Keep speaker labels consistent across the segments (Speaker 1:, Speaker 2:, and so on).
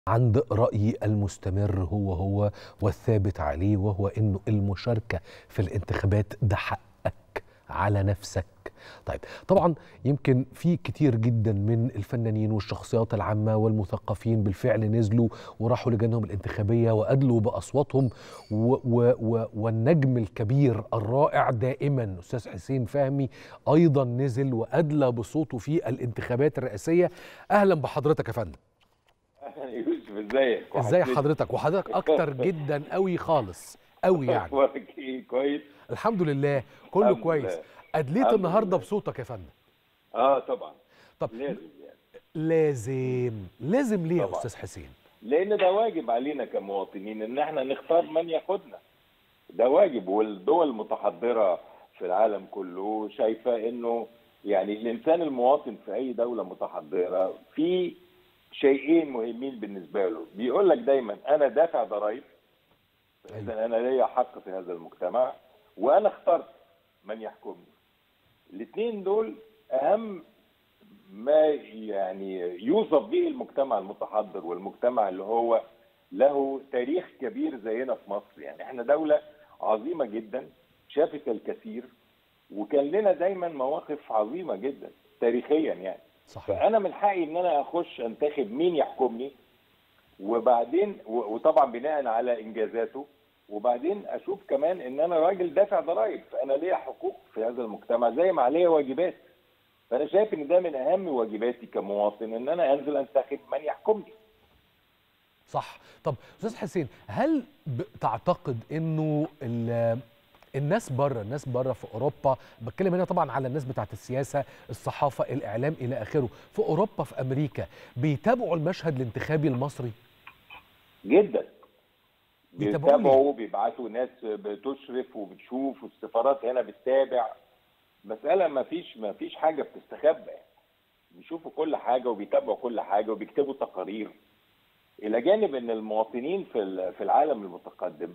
Speaker 1: عند رأيي المستمر هو هو والثابت عليه وهو انه المشاركة في الانتخابات ده حقك على نفسك طيب طبعا يمكن في كتير جدا من الفنانين والشخصيات العامة والمثقفين بالفعل نزلوا وراحوا لجانهم الانتخابية وأدلوا بأصواتهم و و و والنجم الكبير الرائع دائما أستاذ حسين فهمي أيضا نزل وأدلى بصوته في الانتخابات الرئاسية أهلا بحضرتك يا فندم
Speaker 2: اهلا يوسف ازيك
Speaker 1: ازاي حضرتك وحضرتك اكتر جدا قوي خالص قوي يعني
Speaker 2: اخبارك ايه كويس
Speaker 1: الحمد لله كله
Speaker 2: الحمد
Speaker 1: كويس
Speaker 2: لله.
Speaker 1: ادليت
Speaker 2: الحمد
Speaker 1: النهارده
Speaker 2: لله.
Speaker 1: بصوتك يا فندم
Speaker 2: اه طبعا
Speaker 1: طب
Speaker 2: لازم يعني
Speaker 1: لازم لازم ليه يا
Speaker 2: طبعا.
Speaker 1: استاذ حسين
Speaker 2: لان ده واجب علينا كمواطنين ان احنا نختار من ياخدنا ده واجب والدول المتحضره في العالم كله شايفه انه يعني الانسان المواطن في اي دوله متحضره في شيئين مهمين بالنسبه له بيقول لك دايما انا دافع ضرائب اذا انا ليا حق في هذا المجتمع وانا اخترت من يحكمني الاثنين دول اهم ما يعني يوصف به المجتمع المتحضر والمجتمع اللي هو له تاريخ كبير زينا في مصر يعني احنا دولة عظيمة جدا شافت الكثير وكان لنا دايما مواقف عظيمة جدا تاريخيا يعني
Speaker 1: صحيح
Speaker 2: فانا من حقي ان انا اخش انتخب مين يحكمني وبعدين و- وطبعا بناء على انجازاته وبعدين اشوف كمان ان انا راجل دافع ضرائب فانا ليا حقوق في هذا المجتمع زي ما عليا واجبات فانا شايف ان ده من اهم واجباتي كمواطن ان انا انزل انتخب من يحكمني
Speaker 1: صح طب استاذ حسين هل ب- تعتقد انه ال- الناس بره الناس بره في اوروبا بتكلم هنا طبعا على الناس بتاعت السياسه الصحافه الاعلام الى اخره في اوروبا في امريكا بيتابعوا المشهد الانتخابي المصري
Speaker 2: جدا
Speaker 1: بيتابعوني.
Speaker 2: بيتابعوا بيبعتوا ناس بتشرف وبتشوف والسفارات هنا بتتابع مسألة ما فيش ما فيش حاجة بتستخبى يعني. بيشوفوا كل حاجة وبيتابعوا كل حاجة وبيكتبوا تقارير إلى جانب إن المواطنين في ال- في العالم المتقدم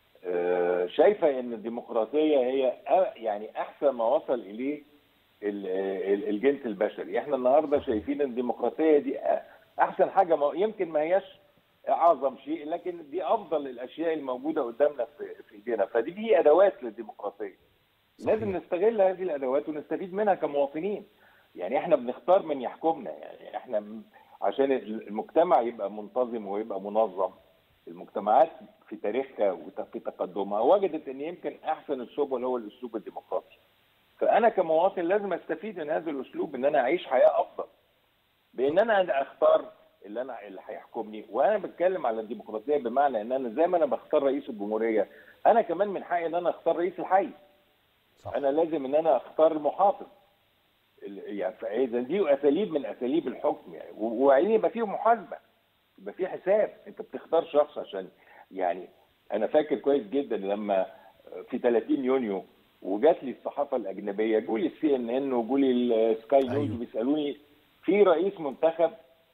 Speaker 2: آه، شايفة إن الديمقراطية هي أ- يعني أحسن ما وصل إليه ال- ال- الجنس البشري احنا النهارده شايفين ان الديمقراطيه دي أ- احسن حاجه ما يمكن ما هياش اعظم شيء لكن دي افضل الاشياء الموجوده قدامنا في في ايدينا فدي دي ادوات للديمقراطيه
Speaker 1: صحيح.
Speaker 2: لازم نستغل هذه الادوات ونستفيد منها كمواطنين يعني احنا بنختار من يحكمنا يعني احنا م- عشان المجتمع يبقى منتظم ويبقى منظم المجتمعات في تاريخها وفي تقدمها وجدت ان يمكن احسن السبل هو الاسلوب الديمقراطي فانا كمواطن لازم استفيد من هذا الاسلوب ان انا اعيش حياه افضل بان انا اختار اللي انا اللي هيحكمني وانا بتكلم على الديمقراطيه بمعنى ان انا زي ما انا بختار رئيس الجمهوريه انا كمان من حقي ان انا اختار رئيس الحي
Speaker 1: صح
Speaker 2: انا لازم ان انا اختار المحافظ ال- يعني فاذا دي اساليب من اساليب الحكم يعني و- وبعدين يبقى فيه محاسبه يبقى فيه حساب انت بتختار شخص عشان يعني انا فاكر كويس جدا لما في 30 يونيو وجات لي الصحافه الاجنبيه جولي السي ان ان وجولي السكاي نيوز
Speaker 1: أيوه.
Speaker 2: بيسالوني في رئيس منتخب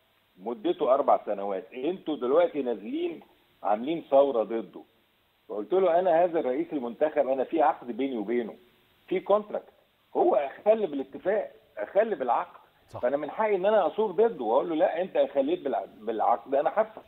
Speaker 2: مدته اربع سنوات انتوا دلوقتي نازلين عاملين ثوره ضده فقلت له انا هذا الرئيس المنتخب انا في عقد بيني وبينه في كونتراكت هو اخل بالاتفاق اخل بالعقد
Speaker 1: صح.
Speaker 2: فانا من حقي ان انا اصور ضده واقول له لا انت اخليت بالع- بالعقد انا حبسك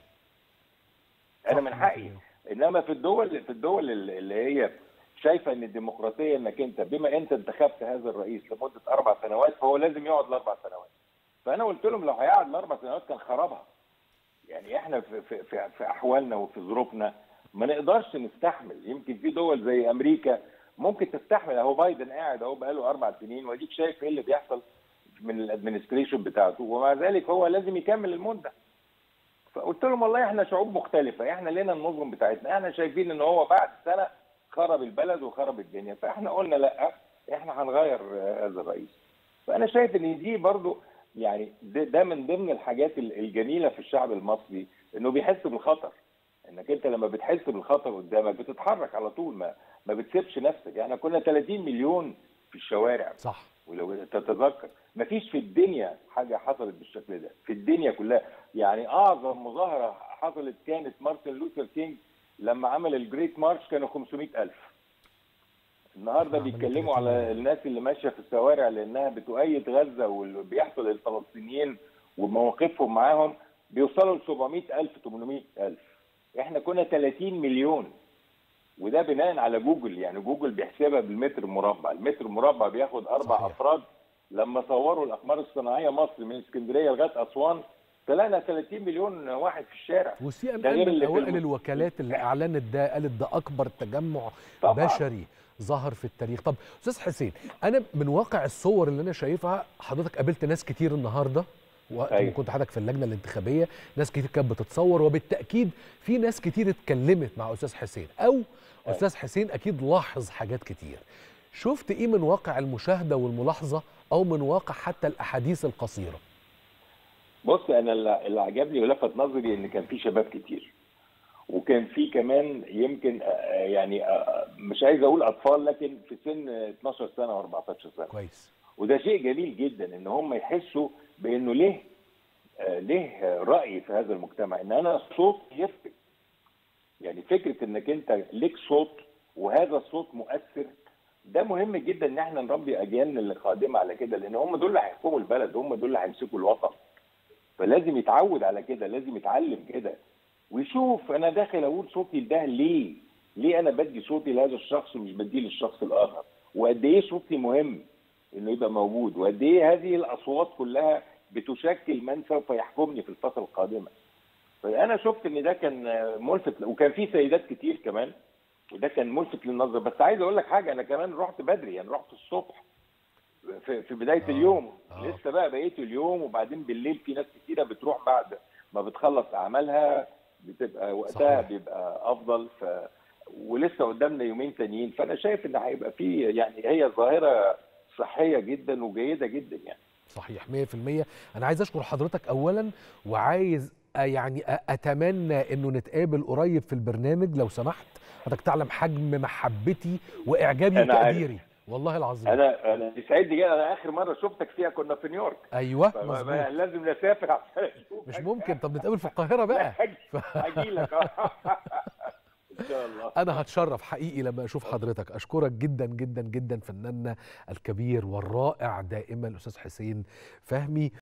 Speaker 2: انا
Speaker 1: صح،
Speaker 2: من حقي انما في الدول في الدول اللي اللي هي شايفه ان الديمقراطيه انك انت بما انت انتخبت هذا الرئيس لمده اربع سنوات فهو لازم يقعد الاربع سنوات فانا قلت لهم لو هيقعد الاربع سنوات كان خربها يعني احنا في في في, في احوالنا وفي ظروفنا ما نقدرش نستحمل يمكن في دول زي امريكا ممكن تستحمل اهو بايدن قاعد اهو بقاله اربع سنين واديك شايف ايه اللي بيحصل من الادمنستريشن بتاعته ومع ذلك هو لازم يكمل المده فقلت لهم والله احنا شعوب مختلفه احنا لنا النظم بتاعتنا احنا شايفين ان هو بعد سنه خرب البلد وخرب الدنيا فاحنا قلنا لا احنا هنغير آه، هذا الرئيس فانا شايف ان دي برضو يعني ده, ده من ضمن الحاجات ال- الجميله في الشعب المصري انه بيحس بالخطر انك انت لما بتحس بالخطر قدامك بتتحرك على طول ما ما بتسيبش نفسك احنا كنا 30 مليون في الشوارع
Speaker 1: صح
Speaker 2: ولو تتذكر مفيش في الدنيا حاجه حصلت بالشكل ده في الدنيا كلها يعني اعظم مظاهره حصلت كانت مارتن لوثر كينج لما عمل الجريت مارش كانوا 500 الف النهارده
Speaker 1: عملوا
Speaker 2: بيتكلموا
Speaker 1: 30
Speaker 2: على
Speaker 1: مليون.
Speaker 2: الناس اللي ماشيه في الشوارع لانها بتؤيد غزه واللي بيحصل للفلسطينيين ومواقفهم معاهم بيوصلوا ل 700000 800000 احنا كنا 30 مليون وده بناء على جوجل يعني جوجل بيحسبها بالمتر المربع المتر المربع بياخد اربع
Speaker 1: صحيح.
Speaker 2: افراد لما صوروا الاقمار الصناعيه مصر من اسكندريه لغايه اسوان طلعنا 30 مليون واحد في الشارع
Speaker 1: وسي ان
Speaker 2: ده
Speaker 1: ان
Speaker 2: غير
Speaker 1: من
Speaker 2: اللي في
Speaker 1: اوائل
Speaker 2: الم-
Speaker 1: الوكالات اللي اعلنت ده قالت ده اكبر تجمع
Speaker 2: طبعاً.
Speaker 1: بشري ظهر في التاريخ طب استاذ حسين انا من واقع الصور اللي انا شايفها حضرتك قابلت ناس كتير النهارده وقت ما
Speaker 2: أيوة.
Speaker 1: كنت حضرتك في اللجنه الانتخابيه ناس كتير كانت بتتصور وبالتاكيد في ناس كتير اتكلمت مع استاذ حسين او استاذ حسين اكيد لاحظ حاجات كتير شفت ايه من واقع المشاهده والملاحظه او من واقع حتى الاحاديث القصيره
Speaker 2: بص انا اللي اللي عجبني ولفت نظري ان كان في شباب كتير وكان في كمان يمكن آه، يعني آه، مش عايز اقول اطفال لكن في سن 12 سنه و 14 سنه
Speaker 1: كويس
Speaker 2: وده شيء جميل جدا ان هم يحسوا بانه ليه آه، ليه راي في هذا المجتمع ان انا صوت يفرق يعني فكره انك انت ليك صوت وهذا الصوت مؤثر ده مهم جدا ان احنا نربي اجيالنا اللي قادمه على كده لان هم دول اللي هيحكموا البلد هم دول اللي هيمسكوا الوطن فلازم يتعود على كده لازم يتعلم كده ويشوف انا داخل اقول صوتي ده ليه ليه انا بدي صوتي لهذا الشخص ومش بديه للشخص الاخر وقد ايه صوتي مهم انه يبقى موجود وقد ايه هذه الاصوات كلها بتشكل من سوف يحكمني في الفتره القادمه فانا شفت ان ده كان ملفت وكان في سيدات كتير كمان وده كان ملفت للنظر بس عايز اقول لك حاجه انا كمان رحت بدري يعني رحت الصبح في, في بدايه
Speaker 1: آه،
Speaker 2: اليوم
Speaker 1: آه.
Speaker 2: لسه بقى بقيه اليوم وبعدين بالليل في ناس كتيره بتروح بعد ما بتخلص اعمالها بتبقى وقتها
Speaker 1: صحيح.
Speaker 2: بيبقى افضل ف ولسه قدامنا يومين تانيين فانا شايف ان هيبقى في يعني هي ظاهره صحيه جدا وجيده جدا يعني
Speaker 1: صحيح 100% انا عايز اشكر حضرتك اولا وعايز أ- يعني أ- اتمنى انه نتقابل قريب في البرنامج لو سمحت حضرتك تعلم حجم محبتي واعجابي
Speaker 2: أنا عارف.
Speaker 1: وتقديري والله العظيم
Speaker 2: انا انا يسعدني جدا انا اخر مره شفتك فيها كنا في نيويورك
Speaker 1: ايوه
Speaker 2: فما-
Speaker 1: مظبوط
Speaker 2: ما- لازم نسافر عشان أشوفك.
Speaker 1: مش ممكن طب نتقابل في القاهره بقى
Speaker 2: هاجي لك ان شاء الله
Speaker 1: انا هتشرف حقيقي لما اشوف حضرتك اشكرك جدا جدا جدا فناننا الكبير والرائع دائما الاستاذ حسين فهمي